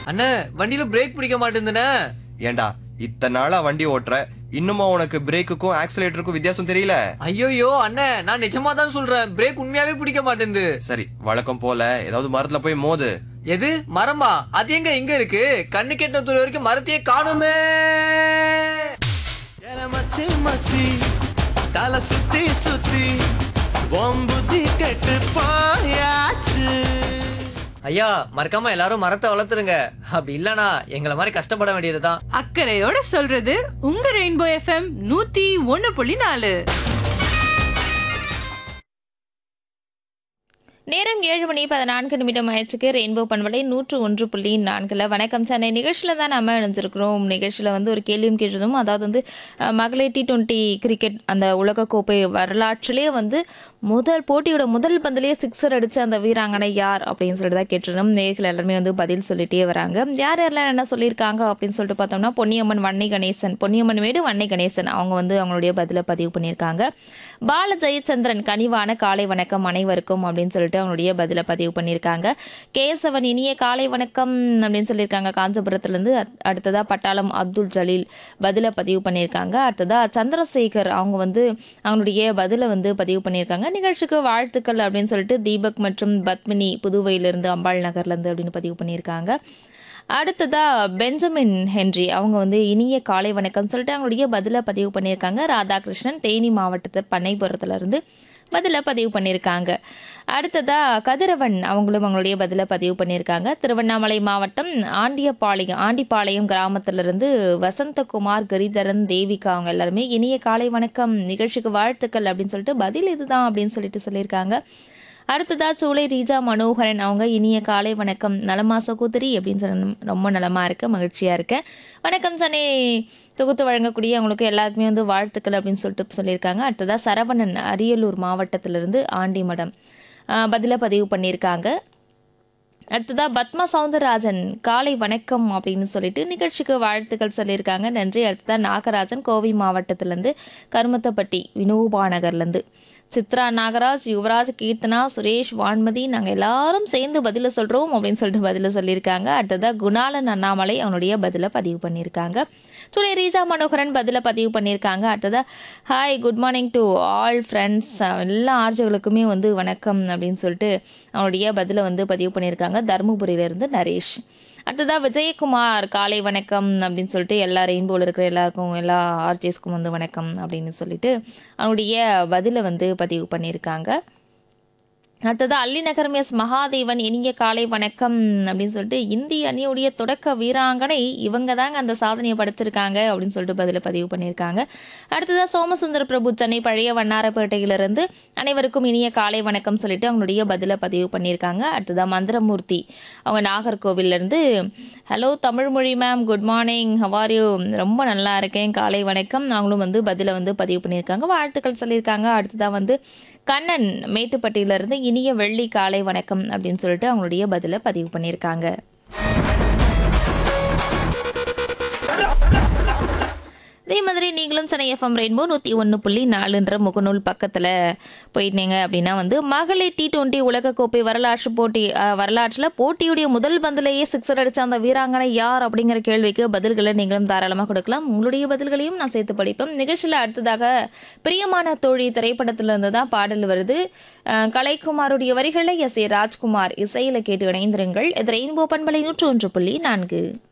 அண்ணே வண்டியில பிரேக் பிடிக்க மாட்டேங்குதுண்ணே ஏண்டா இத்தனை நாளா வண்டி ஓட்டுற இன்னுமா உனக்கு பிரேக்குக்கும் ஆக்சிலேட்டருக்கும் வித்தியாசம் தெரியல ஐயோயோ அண்ணே நான் நிஜமா தான் சொல்றேன் பிரேக் உண்மையாவே பிடிக்க மாட்டேங்குது சரி வழக்கம் போல ஏதாவது மரத்துல போய் மோது எது மரமா அது எங்க இங்க இருக்கு கண்ணு கெட்ட தூரம் வரைக்கும் மரத்தையே காணுமே எல மச்சி மச்சி தலை சுத்தி சுத்தி உன் புத்தி கெட்டு போயாச்சு ஐயா மறக்காம எல்லாரும் மரத்தை வளர்த்துருங்க அப்படி இல்லனா எங்களை மாதிரி கஷ்டப்பட வேண்டியதுதான் அக்கறையோட சொல்றது உங்க ரெயின்போ எஃப்எம் நூத்தி ஒன்னு புள்ளி நாலு நேரம் ஏழு மணி பதினான்கு நிமிடம் ஆயிடுச்சுக்கு ரெயின்போ பண்பலை நூற்று ஒன்று புள்ளி நான்கில் வணக்கம் சென்னை நிகழ்ச்சியில் தான் நம்ம இணைஞ்சிருக்கிறோம் நிகழ்ச்சியில் வந்து ஒரு கேள்வியும் கேட்டதும் அதாவது வந்து அஹ், மகளிர் டி டுவெண்ட்டி கிரிக்கெட் அந்த உலகக்கோப்பை வரலாற்றிலே வந்து முதல் போட்டியோட முதல் பந்திலேயே சிக்ஸர் அடிச்ச அந்த வீராங்கனை யார் அப்படின்னு சொல்லிட்டு தான் கேட்டிருந்தோம் நேர்கள் எல்லாருமே வந்து பதில் சொல்லிட்டே வராங்க யார் யாரெல்லாம் என்ன சொல்லியிருக்காங்க அப்படின்னு சொல்லிட்டு பார்த்தோம்னா பொன்னியம்மன் வன்னை கணேசன் பொன்னியம்மன் வீடு வன்னை கணேசன் அவங்க வந்து அவங்களுடைய பதிலை பதிவு பண்ணியிருக்காங்க பால ஜெயச்சந்திரன் கனிவான காலை வணக்கம் அனைவருக்கும் அப்படின்னு சொல்லிட்டு அவங்களுடைய பதிலை பதிவு பண்ணியிருக்காங்க கேசவன் இனிய காலை வணக்கம் அப்படின்னு சொல்லியிருக்காங்க காஞ்சிபுரத்துலேருந்து அடுத்ததா பட்டாளம் அப்துல் ஜலீல் பதிலை பதிவு பண்ணியிருக்காங்க அடுத்ததா சந்திரசேகர் அவங்க வந்து அவங்களுடைய பதிலை வந்து பதிவு பண்ணியிருக்காங்க நிகழ்ச்சிக்கு வாழ்த்துக்கள் அப்படின்னு சொல்லிட்டு தீபக் மற்றும் பத்மினி புதுவையிலிருந்து அம்பாள் நகர்லேருந்து அப்படின்னு பதிவு பண்ணியிருக்காங்க அடுத்ததா பெஞ்சமின் ஹென்றி அவங்க வந்து இனிய காலை வணக்கம் சொல்லிட்டு அவங்களுடைய பதிலை பதிவு பண்ணியிருக்காங்க ராதாகிருஷ்ணன் தேனி மாவட்டத்து பண்ணைபுரத்துல இருந்து பதிலை பதிவு பண்ணியிருக்காங்க அடுத்ததா கதிரவன் அவங்களும் அவங்களுடைய பதிலை பதிவு பண்ணியிருக்காங்க திருவண்ணாமலை மாவட்டம் ஆண்டியபாளையம் ஆண்டிப்பாளையம் கிராமத்திலிருந்து வசந்தகுமார் கிரிதரன் தேவிகா அவங்க எல்லாருமே இனிய காலை வணக்கம் நிகழ்ச்சிக்கு வாழ்த்துக்கள் அப்படின்னு சொல்லிட்டு பதில் இதுதான் அப்படின்னு சொல்லிட்டு சொல்லியிருக்காங்க அடுத்ததா சூளை ரீஜா மனோகரன் அவங்க இனிய காலை வணக்கம் நலமா சகோதரி அப்படின்னு சொல்லி ரொம்ப நலமா இருக்க மகிழ்ச்சியா இருக்கேன் வணக்கம் சனே தொகுத்து வழங்கக்கூடிய அவங்களுக்கு எல்லாருக்குமே வந்து வாழ்த்துக்கள் அப்படின்னு சொல்லிட்டு சொல்லியிருக்காங்க அடுத்ததா சரவணன் அரியலூர் மாவட்டத்திலிருந்து ஆண்டிமடம் ஆஹ் பதில பதிவு பண்ணியிருக்காங்க அடுத்ததா பத்மா சவுந்தரராஜன் காலை வணக்கம் அப்படின்னு சொல்லிட்டு நிகழ்ச்சிக்கு வாழ்த்துக்கள் சொல்லியிருக்காங்க நன்றி அடுத்ததா நாகராஜன் கோவை மாவட்டத்திலேருந்து கருமத்தப்பட்டி வினோபா நகர்லேருந்து சித்ரா நாகராஜ் யுவராஜ் கீர்த்தனா சுரேஷ் வான்மதி நாங்கள் எல்லாரும் சேர்ந்து பதில சொல்கிறோம் அப்படின்னு சொல்லிட்டு பதில சொல்லியிருக்காங்க அடுத்ததா குணாலன் அண்ணாமலை அவனுடைய பதிலை பதிவு பண்ணியிருக்காங்க துணை ரீஜா மனோகரன் பதிலை பதிவு பண்ணியிருக்காங்க அடுத்ததா hi good morning to all friends எல்லா ஆர்ஜர்களுக்குமே வந்து வணக்கம் அப்படின்னு சொல்லிட்டு அவனுடைய பதிலை வந்து பதிவு பண்ணியிருக்காங்க தருமபுரியிலேருந்து நரேஷ் அடுத்ததா விஜயகுமார் காலை வணக்கம் அப்படின்னு சொல்லிட்டு எல்லா ரெயின்போவில் இருக்கிற எல்லாருக்கும் எல்லா ஆர்ஜிஎஸ்க்கும் வந்து வணக்கம் அப்படின்னு சொல்லிட்டு அவனுடைய பதிலை வந்து பதிவு பண்ணியிருக்காங்க அடுத்தது அல்லிநகரம் எஸ் மகாதேவன் இனிய காலை வணக்கம் அப்படின்னு சொல்லிட்டு இந்திய அணியுடைய தொடக்க வீராங்கனை இவங்க தாங்க அந்த சாதனையை படுத்திருக்காங்க அப்படின்னு சொல்லிட்டு பதில பதிவு பண்ணியிருக்காங்க அடுத்ததாக சோமசுந்தர பிரபு சென்னை பழைய வண்ணாரப்பேட்டையிலிருந்து அனைவருக்கும் இனிய காலை வணக்கம் சொல்லிட்டு அவங்களுடைய பதில பதிவு பண்ணியிருக்காங்க அடுத்ததாக மந்திரமூர்த்தி அவங்க நாகர்கோவில்லேருந்து hello Tamizhmozhi ma'am good morning how are you ரொம்ப நல்லா இருக்கேன் காலை வணக்கம் அவங்களும் வந்து பதிலை வந்து பதிவு பண்ணியிருக்காங்க வாழ்த்துக்கள் சொல்லியிருக்காங்க அடுத்ததாக வந்து கண்ணன் மேட்டுப்பட்டியிலிருந்து இனிய வெள்ளி காலை வணக்கம் அப்படின்னு சொல்லிட்டு அவங்களுடைய பதிலை பதிவு பண்ணியிருக்காங்க இதே மாதிரி நீங்களும் சென்னை எஃப்எம் ரெயின்போ நூற்றி ஒன்று புள்ளி நாலுன்ற முகநூல் பக்கத்தில் போயிட்டீங்க அப்படின்னா வந்து மகளிர் டி டுவெண்ட்டி உலகக்கோப்பை வரலாற்று போட்டி அஹ், வரலாற்றில் போட்டியுடைய முதல் பந்திலேயே சிக்ஸர் அடித்த அந்த வீராங்கனை யார் அப்படிங்கிற கேள்விக்கு பதில்களை நீங்களும் தாராளமாக கொடுக்கலாம் உங்களுடைய பதில்களையும் நான் சேர்த்து படிப்பேன் நிகழ்ச்சியில் அடுத்ததாக பிரியமான தோழி திரைப்படத்திலிருந்து தான் பாடல் வருது அஹ், கலைக்குமாருடைய வரிகளை எஸ் ஏ ராஜ்குமார் இசையில் கேட்டு இணைந்திருங்கள் இது ரெயின்போ பண்பலை நூற்று ஒன்று புள்ளி நான்கு